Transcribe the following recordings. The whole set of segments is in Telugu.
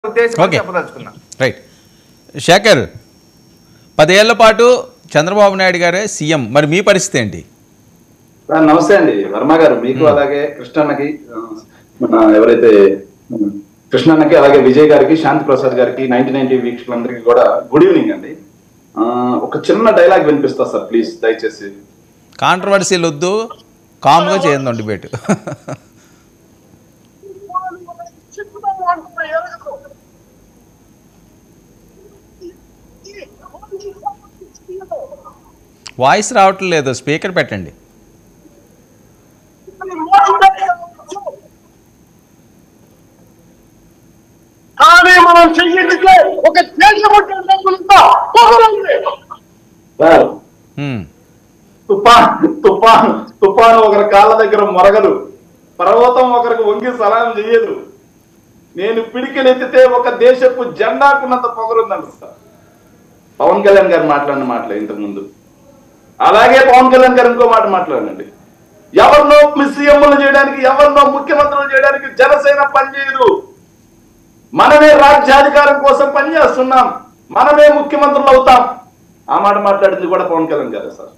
ఉద్దేశం ఓకే. చెప్పదలుచుకున్నా రైట్ శేఖర్ పదేళ్ల పాటు చంద్రబాబు నాయుడు గారే సీఎం మరి మీ పరిస్థితి ఏంటి సార్ నమస్తే అండి వర్మ గారు మీకు అలాగే కృష్ణన్నకి ఆ, మన ఎవరైతే ఉమ్, కృష్ణన్నకి అలాగే విజయ్ గారికి శాంతి ప్రసాద్ గారికి నైన్టీ నైన్టీ వీక్షకులందరికీ కూడా గుడ్ ఈవినింగ్ అండి ఆ, ఒక చిన్న డైలాగ్ వినిపిస్తా సార్ ప్లీజ్ దయచేసి కాంట్రవర్సీలు వద్దు కామ్గా చేయండి డిబేట్ వాయిస్ రావట్లేదు స్పీకర్ పెట్టండి కానీ మనం చెయ్యిందికే ఒక దేశముంటే పొగరండి సార్ హ్మ్. తుఫాన్ తుఫాన్ తుఫాన్ ఒకరి కాళ్ళ దగ్గర మొరగదు పర్వతం ఒకరికి వంగి సలాం చేయదు నేను పిడికిలెత్తితే ఒక దేశపు జెండాకున్నంత పొగరుందంట సార్ పవన్ కళ్యాణ్ గారు మాట్లాడిన మాటలే ఇంతకు ముందు అలాగే పవన్ కళ్యాణ్ గారు ఇంకో మాట మాట్లాడండి ఎవరినో సీఎంలు చేయడానికి ఎవరినో ముఖ్యమంత్రులు చేయడానికి జనసేన పనిచేయదు మనమే రాజ్యాధికారం కోసం పనిచేస్తున్నాం మనమే ముఖ్యమంత్రులు అవుతాం ఆ మాట మాట్లాడింది కూడా పవన్ కళ్యాణ్ గారే సార్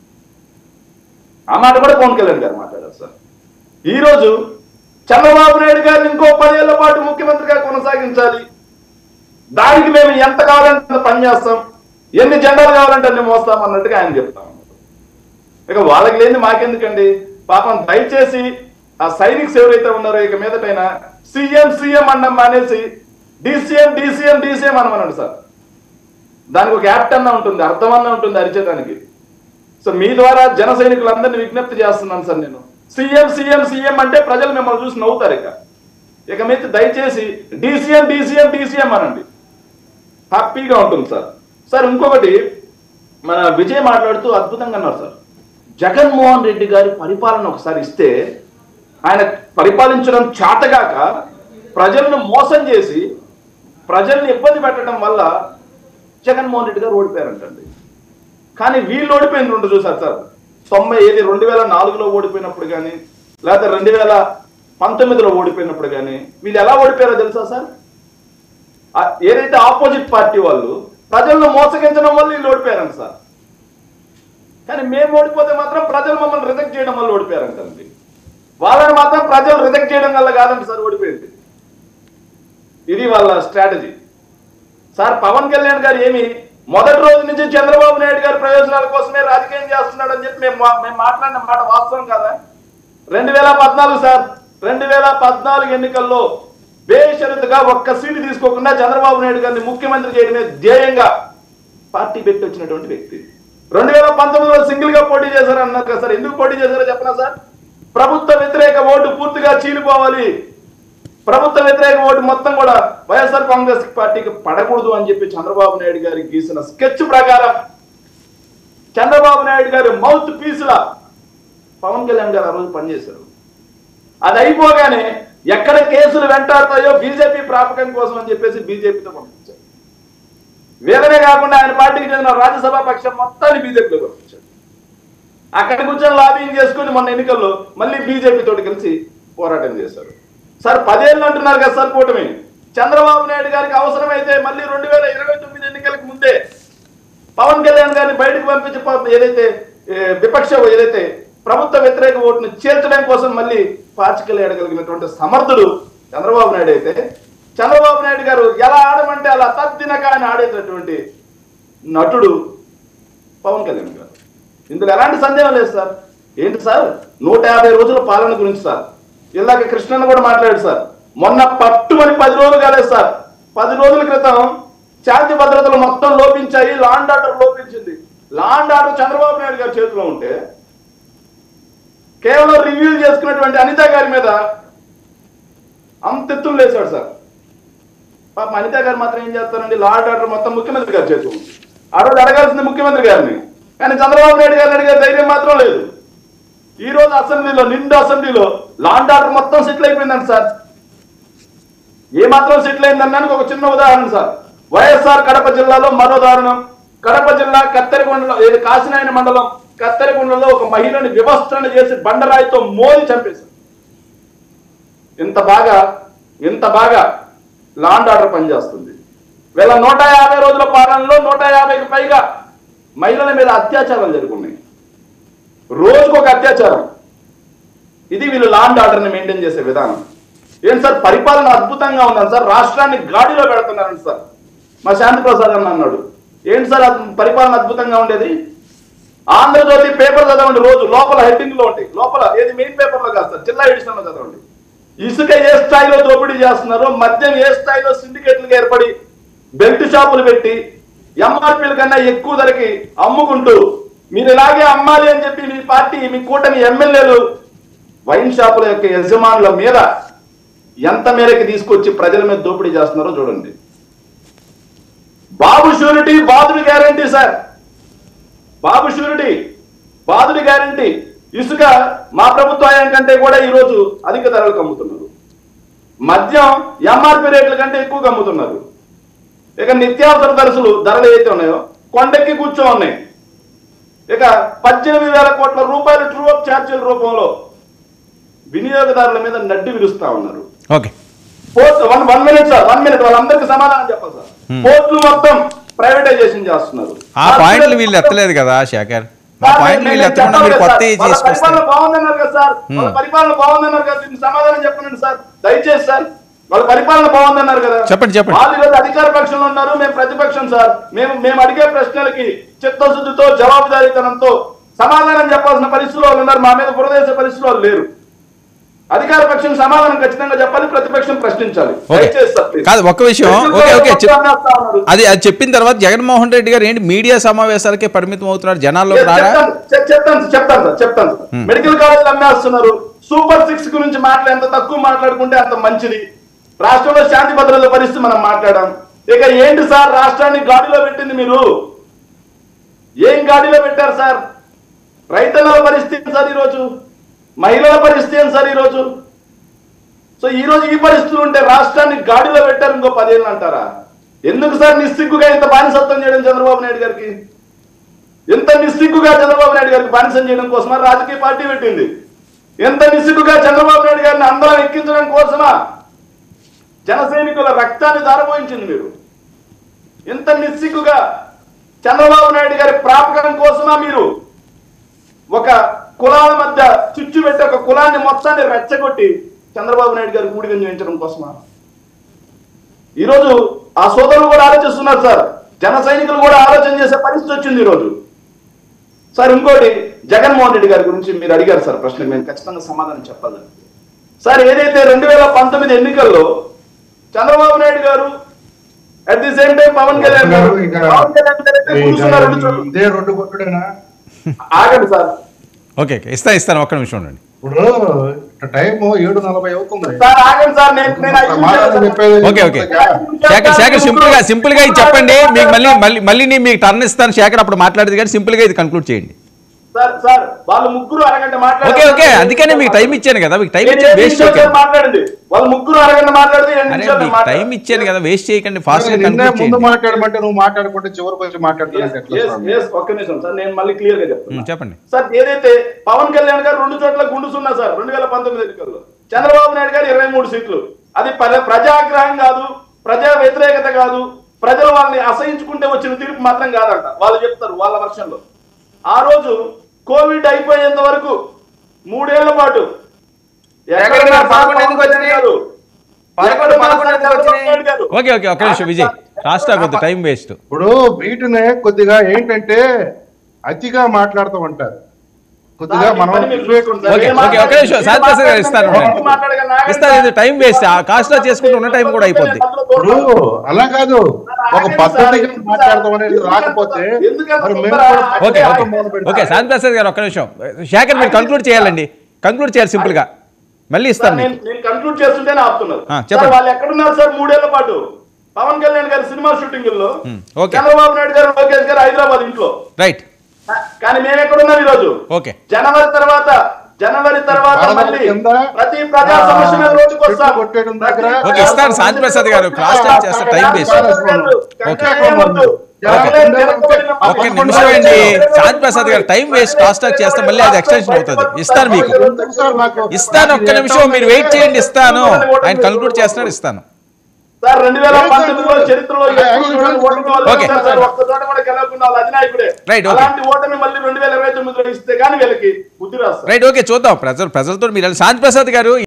ఆ మాట కూడా పవన్ కళ్యాణ్ గారు మాట్లాడారు సార్ ఈ రోజు చంద్రబాబు నాయుడు గారిని ఇంకో పదేళ్ల పాటు ముఖ్యమంత్రిగా కొనసాగించాలి దానికి మేము ఎంత కావాలంటే అంత పని చేస్తాం ఎన్ని జెండాలు కావాలంటే అన్ని మోస్తాం అన్నట్టుగా ఆయన చెప్తాం ఇక వాళ్ళకి లేని మాకెందుకండి పాపం దయచేసి ఆ సైనిక్స్ ఎవరైతే ఉన్నారో ఇక మీదటైన సీఎం సీఎం అన్నం మానేసి డీసీఎం డీసీఎం డీసీఎం అనమనండి సార్ దానికి ఒక యాప్ట్ అన్న ఉంటుంది అర్థం అన్న ఉంటుంది అరిచేదానికి సో మీ ద్వారా జన సైనికులందరినీ విజ్ఞప్తి చేస్తున్నాను సార్ నేను సీఎం సీఎం సీఎం అంటే ప్రజలు మిమ్మల్ని చూసి నవ్వుతారు ఇక ఇక మీద దయచేసి డీసీఎం డీసీఎం డీసీఎం అనండి హ్యాపీగా ఉంటుంది సార్ సార్ ఇంకొకటి మన విజయ్ మాట్లాడుతూ అద్భుతంగా అన్నారు సార్ జగన్మోహన్ రెడ్డి గారి పరిపాలన ఒకసారి ఇస్తే ఆయన పరిపాలించడం చాతగాక ప్రజలను మోసం చేసి ప్రజల్ని ఇబ్బంది పెట్టడం వల్ల జగన్మోహన్ రెడ్డి గారు ఓడిపోయారంటండి కానీ వీళ్ళు ఓడిపోయింది రెండు చూసారు సార్ తొంభై ఏది రెండు వేల నాలుగులో ఓడిపోయినప్పుడు కానీ లేకపోతే రెండు వేల పంతొమ్మిదిలో ఓడిపోయినప్పుడు కానీ వీళ్ళు ఎలా ఓడిపోయారో తెలుసా సార్ ఆ- ఏదైతే ఆపోజిట్ పార్టీ వాళ్ళు ప్రజలను మోసగించడం వల్ల వీళ్ళు ఓడిపోయారంట సార్ కానీ మేము ఓడిపోతే మాత్రం ప్రజలు మమ్మల్ని రిజెక్ట్ చేయడం వల్ల ఓడిపోయారంటండి వాళ్ళని మాత్రం ప్రజలు రిజెక్ట్ చేయడం వల్ల కాదండి సార్ ఓడిపోయింది ఇది వాళ్ళ స్ట్రాటజీ సార్ పవన్ కళ్యాణ్ గారు ఏమి మొదటి రోజు నుంచి చంద్రబాబు నాయుడు గారి ప్రయోజనాల కోసమే రాజకీయం చేస్తున్నాడని చెప్పి మేము మా- మేము మాట్లాడిన మాట వాస్తవం కాదా రెండు వేల పద్నాలుగు సార్ రెండు వేల పద్నాలుగు ఎన్నికల్లో బేషరతుగా ఒక్క సీటు తీసుకోకుండా చంద్రబాబు నాయుడు గారిని ముఖ్యమంత్రి చేయడమే ధ్యేయంగా పార్టీ పెట్టి వచ్చినటువంటి వ్యక్తి రెండు వేల పంతొమ్మిదిలో సింగిల్ గా పోటీ చేశారు అన్నారు కదా సార్ ఎందుకు పోటీ చేశారో చెప్పనా సార్ ప్రభుత్వ వ్యతిరేక ఓటు పూర్తిగా చీలిపోవాలి ప్రభుత్వ వ్యతిరేక ఓటు మొత్తం కూడా వైఎస్ఆర్ కాంగ్రెస్ పార్టీకి పడకూడదు అని చెప్పి చంద్రబాబు నాయుడు గారి గీసిన స్కెచ్ ప్రకారం చంద్రబాబు నాయుడు గారి మౌత్ పీసులా పవన్ కళ్యాణ్ గారు ఆ రోజు పనిచేశారు అది అయిపోగానే ఎక్కడ కేసులు వెంటాడతాయో బీజేపీ ప్రాపకం కోసం అని చెప్పేసి బీజేపీతో పంపించారు వీళ్ళనే కాకుండా ఆయన పార్టీకి చెందిన రాజ్యసభ పక్షం మొత్తాన్ని బీజేపీలో పంపించారు అక్కడ కూర్చొని లాబింగ్ చేసుకుని మొన్న ఎన్నికల్లో మళ్ళీ బీజేపీ తోటి కలిసి పోరాటం చేశారు సార్ పదేళ్ళు అంటున్నారు కదా సార్ కూటమి చంద్రబాబు నాయుడు గారికి అవసరమైతే మళ్ళీ రెండు వేల ఇరవై తొమ్మిది ఎన్నికలకు ముందే పవన్ కళ్యాణ్ గారిని బయటకు పంపించి ప- ఏదైతే ఏ, విపక్ష ఏదైతే ప్రభుత్వ వ్యతిరేక ఓటును చేర్చడం కోసం మళ్ళీ పాచికలు ఏడగలిగినటువంటి సమర్థుడు చంద్రబాబు నాయుడు అయితే చంద్రబాబు నాయుడు గారు ఎలా ఆడమంటే అలా తద్దినక ఆయన ఆడేటటువంటి నటుడు పవన్ కళ్యాణ్ గారు ఇందులో ఎలాంటి సందేహం లేదు సార్ ఏంటి సార్ నూట యాభై రోజుల పాలన గురించి సార్ ఇలాగ కృష్ణన్ కూడా మాట్లాడాడు సార్ మొన్న పట్టుమని పది రోజులు కాలేదు సార్ పది రోజుల క్రితం శాంతి భద్రతలు మొత్తం లోపించాయి లాండ్ ఆర్డర్ లోపించింది లాండ్ ఆర్డర్ చంద్రబాబు నాయుడు గారి చేతిలో ఉంటే కేవలం రివ్యూ చేసుకున్నటువంటి అనిత గారి మీద అంత ఎత్తులు లేచాడు సార్ పాప అనిత గారు మాత్రం ఏం చేస్తారండి లాండ్ ఆర్డర్ మొత్తం ముఖ్యమంత్రి గారి చేతిలో ఉంది ఆ రోజు అడగాల్సింది ముఖ్యమంత్రి గారిని కానీ చంద్రబాబు నాయుడు గారిని అడిగే ధైర్యం మాత్రం లేదు ఈ రోజు అసెంబ్లీలో నిండు అసెంబ్లీలో లాండ్ ఆర్డర్ మొత్తం సెటిల్ అయిపోయిందండి సార్ ఏ మాత్రం సెటిల్ అయిందన్నానికి ఒక చిన్న ఉదాహరణ సార్ వైఎస్ఆర్ కడప జిల్లాలో మరో దారుణం కడప జిల్లా కత్తెరకొండలో ఏది కాసినాయన మండలం కత్తెరకొండలో ఒక మహిళని వివస్త్రణ చేసి బండరాయితో మోది చంపేశారు ఇంత బాగా ఇంత బాగా లాండ్ ఆర్డర్ పనిచేస్తుంది వీళ్ళ నూట యాభై రోజుల పాలనలో నూట యాభైకి పైగా మహిళల మీద అత్యాచారాలు జరుగున్నాయి రోజుకు ఒక అత్యాచారం ఇది వీళ్ళు లాండ్ ఆర్డర్ని మెయింటైన్ చేసే విధానం ఏం సార్ పరిపాలన అద్భుతంగా ఉందని సార్ రాష్ట్రాన్ని గాడిలో పెడుతున్నారని సార్ మా శాంతి ప్రసాద్ అన్న అన్నాడు ఏంటి సార్ అది పరిపాలన అద్భుతంగా ఉండేది ఆంధ్రజ్యోతి పేపర్ చదవండి రోజు లోపల హెడ్డింగ్ లో ఉంటాయి లోపల ఏది మెయిన్ పేపర్ లో కాదు సార్ జిల్లా ఎడిషన్ లో చదవండి ఇసుక ఏ స్థాయిలో దోపిడీ చేస్తున్నారో మద్యం ఏ స్థాయిలో సిండికేట్లుగా ఏర్పడి బెల్ట్ షాపులు పెట్టి ఎంఆర్పీల కన్నా ఎక్కువ ధరకి అమ్ముకుంటూ మీరు ఇలాగే అమ్మాలి అని చెప్పి మీ పార్టీ మీ కూటమి ఎమ్మెల్యేలు వైన్ షాపుల యొక్క యజమానుల మీద ఎంత మేరకు తీసుకొచ్చి ప్రజల మీద దోపిడీ చేస్తున్నారో చూడండి బాబు షూరిటీ బాధుడి గ్యారంటీ సార్ బాబు షూరిటీ బాధుడి గ్యారంటీ ఇసుక మా ప్రభుత్వ హయాం కంటే కూడా ఈరోజు అధిక ధరలకు అమ్ముతున్నారు మద్యం ఎంఆర్పి రేట్ల కంటే ఎక్కువగా అమ్ముతున్నారు ఇక నిత్యావసర ధరలు ధరలు ఏవైతే ఉన్నాయో కొండెక్కి కూర్చో ఉన్నాయి ఇక పద్దెనిమిది వేల కోట్ల రూపాయలు ట్రూ అప్ ఛార్జీల రూపంలో వినియోగదారుల మీద నడ్డి విరుస్తా ఉన్నారు ఓకే పోర్ట్ one one minute sir one minute వాళ్ళందరికీ సమాధానం చెప్పాలి సార్ పోర్టులు మొత్తం ప్రైవేటైజేషన్ చేస్తున్నారు ఆ పాయింట్లు వీళ్ళు ఎత్తలేదు కదా శేఖర్ ఆ సార్, పాయింట్లు నేను వీళ్ళు ఎత్తకుండా మీరు చెప్పాలి కొత్త సార్. వాళ్ళ తీసుకొస్తారు పరిపాలన బాగుందన్నారు కదా సార్ వాళ్ళ పరిపాలన బాగుందన్నారు కదా దీనికి సమాధానం చెప్పండి సార్ దయచేసి సార్ వాళ్ళ పరిపాలన బాగుందన్నారు కదా చెప్పండి, చెప్పండి. వాళ్ళు ఈరోజు అధికార పక్షంలో ఉన్నారు మేము ప్రతిపక్షం సార్ మేము మేము అడిగే ప్రశ్నలకి చిత్తశుద్ధితో జవాబుదారీతనంతో సమాధానం చెప్పాల్సిన పరిస్థితుల్లో వాళ్ళు ఉన్నారు మా మీద బురదేశ పరిస్థితుల్లో వాళ్ళు లేరు అధికార పక్షం సమాధానం ఖచ్చితంగా చెప్పాలి ప్రతిపక్షం ప్రశ్నించాలి ఓకే దయచేసి సార్ please. కాదు ఒక్క విషయం ఎందుకు ఓకే ఓకే చెప్- అమ్మేస్తా ఉన్నారు? అది అది చెప్పిన తర్వాత జగన్మోహన్ రెడ్డి గారు ఏంటి మీడియా సమావేశాలకే పరిమితం అవుతున్నారు జనాల్లో రారా చెప్తాను చెప్- చెప్తాను చెప్తాను సార్ చెప్తాను సార్ మెడికల్ కాలేజీలు అమ్మేస్తున్నారు సూపర్ సిక్స్ గురించి మాట్లాడి ఎంత తక్కువ మాట్లాడుకుంటే అంత మంచిది రాష్ట్రంలో శాంతి భద్రతల పరిస్థితి మనం మాట్లాడాం ఇక ఏంటి సార్ రాష్ట్రాన్ని గాడిలో పెట్టింది మీరు ఏం గాడిలో పెట్టారు సార్ రైతన్నల పరిస్థితి ఏంటి సార్ ఈరోజు మహిళల పరిస్థితి ఏంటి సార్ ఈరోజు సో ఈ రోజు ఈ పరిస్థితులు ఉంటే రాష్ట్రాన్ని గాడిలో పెట్టారు ఇంకో పదేళ్ళు అంటారా ఎందుకు సార్ నిస్సిగ్గుగా ఇంత బానిసత్వం చేయడం చంద్రబాబు నాయుడు గారికి ఎంత నిస్సిగ్గుగా చంద్రబాబు నాయుడు గారికి బానిసం చేయడం కోసమా రాజకీయ పార్టీ పెట్టింది ఎంత నిస్సిగ్గుగా చంద్రబాబు నాయుడు గారిని అందరం ఎక్కించడం కోసమా జన సైనికుల రక్తాన్ని దారబోయించింది మీరు ఎంత నిస్సిగ్గుగా చంద్రబాబు నాయుడు గారి ప్రాపకం కోసమా మీరు ఒక కులాల మధ్య చుచ్చు పెట్టి ఒక కులాన్ని మొత్తాన్ని రెచ్చగొట్టి చంద్రబాబు నాయుడు గారి ఊడిగం చేయించడం కోసమా ఈరోజు ఆ సోదరులు కూడా ఆలోచిస్తున్నారు సార్ జన సైనికులు కూడా ఆలోచన చేసే పరిస్థితి వచ్చింది ఈరోజు సార్ ఇంకోటి జగన్మోహన్ రెడ్డి గారి గురించి మీరు అడిగారు సార్ ప్రశ్న నేను ఖచ్చితంగా సమాధానం చెప్పాలి సార్ ఏదైతే రెండు వేల పంతొమ్మిది ఎన్నికల్లో Chandrababu Naidu garu at the same time Pawan Kalyan garu ఇంకా పవన్ కళ్యాణ్ గారు అయితే కూర్చున్నారు రెండు చోట్ల. ఇదే రెండు కొట్టుడేనా ఆగండి సార్ ఓకే ఓకే ఇస్తాను ఇస్తాను ఒక్క నిమిషం ఉండండి ఇప్పుడు టైం ఏడు నలభై అవుతుంది సార్ ఆగండి సార్ నేను నేను ఐదు నిమిషాలు సమాధానం సార్. చెప్పేది okay okay Shekhar Shekhar simple గా సింపుల్ గా ఇది చెప్పండి మీకు మళ్ళీ మళ్ళీ మళ్ళీ నేను మీకు టర్న్ ఇస్తాను శేఖర్ అప్పుడు మాట్లాడేది కానీ సింపుల్ గా ఇది కన్క్లూడ్ చేయండి సార్ సార్ వాళ్ళు ముగ్గురు అరగంట మాట్లాడారు ఓకే ఓకే అందుకనే మీకు టైం ఇచ్చాను కదా మీకు టైం నేను ఇచ్చాను ఎనిమిది వేస్ట్ నిమిషాలు చేయకండి మాట్లాడింది వాళ్ళు ముగ్గురు అరగంట మాట్లాడితే ఎనిమిది అరే నిమిషాలు మీకు మాట్లాడారు. టైం ఇచ్చాను కదా వేస్ట్ చేయకండి ఫాస్ట్ గా నిన్నే కన్క్లూడ్ ముందు చేయండి మాట్లాడమంటే నువ్వు మాట్లాడుకుంటే చివరికి వచ్చి Yes, మాట్లాడుతున్నట్టు ఎట్లా yes, స్వామి? yes, ఒక్క నిమిషం సార్ నేను మళ్ళీ క్లియర్ గా చెప్తాను ఉమ్, చెప్పండి సార్ ఏదైతే పవన్ కళ్యాణ్ గారు రెండు చోట్ల గుండుసున్నా సార్ రెండు వేల పంతొమ్మిది ఎన్నికల్లో చంద్రబాబు నాయుడు గారు ఇరవై మూడు సీట్లు అది ప్ర- ప్రజాగ్రహం కాదు ప్రజా వ్యతిరేకత కాదు ప్రజలు వాళ్ళని అసహించుకుంటే వచ్చిన తీర్పు మాత్రం కాదంట వాళ్ళు చెప్తారు వాళ్ళ వర్షంలో ఆ రోజు కోవిడ్ అయిపోయేంత వరకు మూడేళ్ల పాటు ఎక్కడున్నా సార్ పదకొండు ఎందుకు వచ్చినాయి? గారు? పదకొండు, ఎక్కడున్నా పదకొండు సార్ ఎందుకు వచ్చినాయి? చంద్రబాబు నాయుడు గారు? ఓకే ఓకే ఒక్క నిమిషం విజయ్ లాస్ట్ కొద్ది టైం వేస్ట్ ఇప్పుడు వీటినే కొద్దిగా ఏంటంటే అతిగా మాట్లాడుతూ ఉంటారు కొద్దిగా సార్, మనం ఈ పని మీరు చూసుకోండి సార్. ఓకే ఏం ఓకే ఒక్క నిమిషం శాంతి ప్రసాద్ గారు ఇస్తాను మాట్లాడగలను, మాట్లాడగలను, ఆగండి ఇస్తాను ఇది సార్. టైం వేస్ట్ ఆ కాస్ట్ లో చేసుకుంటూ ఉన్న టైం కూడా అయిపోద్ది ఇప్పుడు అలా కాదు ఒక పద్ధతిగా మాట్లాడతాం అనేది రాకపోతే మరి మేము కూడా ఓకే పద్ధతిగా ఓకే మొదలు పెడతాం. ఓకే శాంతి ప్రసాద్ గారు ఒక్క నిమిషం శేఖర్ మీరు కంక్లూడ్ చేయాలండి కంక్లూడ్ చేయాలి సింపుల్ గా మళ్ళీ సార్, ఇస్తాను నేను మీకు నేను కంక్లూడ్ చేస్తుంటేనే ఆపుతున్నారు ఆ, సార్ చెప్పండి. వాళ్ళు ఎక్కడున్నారు సార్ మూడేళ్ల పాటు పవన్ కళ్యాణ్ గారి సినిమా షూటింగ్ లో ఉమ్, ఓకే. చంద్రబాబు నాయుడు గారు లోకేష్ గారు హైదరాబాద్ ఇంట్లో రైట్ కా- కానీ మేము ఎక్కడున్నాం ఈ రోజు ఓకే జనవరి తర్వాత జనవరి తర్వాత వరదల మళ్ళీ కింద, ప్రతి ప్రజా సమస్య మీద రోజుకు చెట్లు వస్తాం కొట్టేయడం దగ్గర ఓకే, ఇస్తాను శాంతి ప్రసాద్ గారు. క్రాస్ టైం చేస్తే టైం వేస్ట్. ఓకే ఒక్క నిమిషం అండి శాంతి ప్రసాద్ గారు టైం వేస్ట్ కాస్ట్ టాక్ చేస్తే మళ్ళీ అది ఎక్స్టెన్షన్ అవుతుంది ఇస్తాను మీకు ఎందుకు సార్ నాకు? ఇస్తాను ఒక్క నిమిషం మీరు వెయిట్ చేయండి ఇస్తాను ఆయన కంక్లూడ్ చేస్తున్నాడు ఇస్తాను సార్ రెండు వేల లేదు, పంతొమ్మిదిలో లేదు. చరిత్రలో ఐ- ఐ- ఎక్కువ చూడని ఓటమి వాళ్ళు ఓకే. ఉన్నారు సార్ ఒక్క చోట కూడా గెలవకుండా వాళ్ళు అధినాయకుడే రైట్, ఓకే. అలాంటి ఓటమి మళ్ళీ రెండు వేల ఇరవై తొమ్మిదిలో ఇస్తే కానీ వీళ్ళకి బుద్ధి రాదు సార్ రైట్ ఓకే చూద్దాం ప్రజలు ప్రజలతో మీరు శాంతి ప్రసాద్ గారు